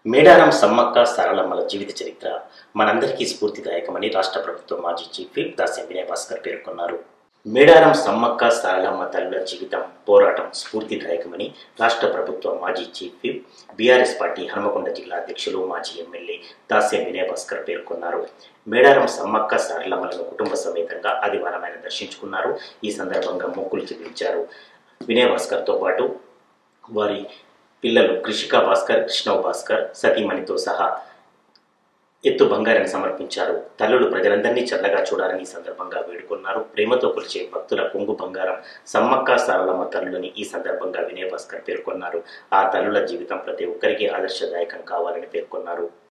మేడారం సమ్మక్క సారలమ్మల జీవిత చరిత్ర మనందరికీ స్ఫూర్తిదాయకమని రాష్ట్ర ప్రభుత్వం మాజీ చీఫ్ విప్ దాస్యం వినయ్ భాస్కర్ పేర్కొన్నారు మేడారం సమ్మక్క సారలమ్మ తల్లుల జీవితం పోరాటం స్ఫూర్తిదాయకమని రాష్ట్ర ప్రభుత్వ మాజీ chief whip BRS party Hanumakonda జిల్లా అధ్యక్షులు మాజీ ఎమ్మెల్యే దాస్యం వినయ్ భాస్కర్ పేర్కొన్నారు మేడారం సమ్మక్క సారలమ్మలను కుటుంబ సమేతంగా ఆదివారం ఆయన దర్శించుకున్నారు ఈ సందర్భంగా మొక్కులు చెల్లించారు వినయ్ భాస్కర్తో పాటు వారి పిల్లలు కృషికా భాస్కర్ కృష్ణవ్ భాస్కర్ సతీమణితో సహా ఎత్తు బంగారాన్ని సమర్పించారు తల్లులు ప్రజలందరినీ చల్లగా చూడాలని ఈ సందర్భంగా వేడుకున్నారు ప్రేమతో కొలిచే భక్తుల కొంగు బంగారం సమ్మక్క సారలమ్మ తల్లులని ఈ సందర్భంగా వినయ్ భాస్కర్ పేర్కొన్నారు ఆ తల్లుల జీవితం ప్రతి ఒక్కరికి ఆదర్శదాయకం కావాలని పేర్కొన్నారు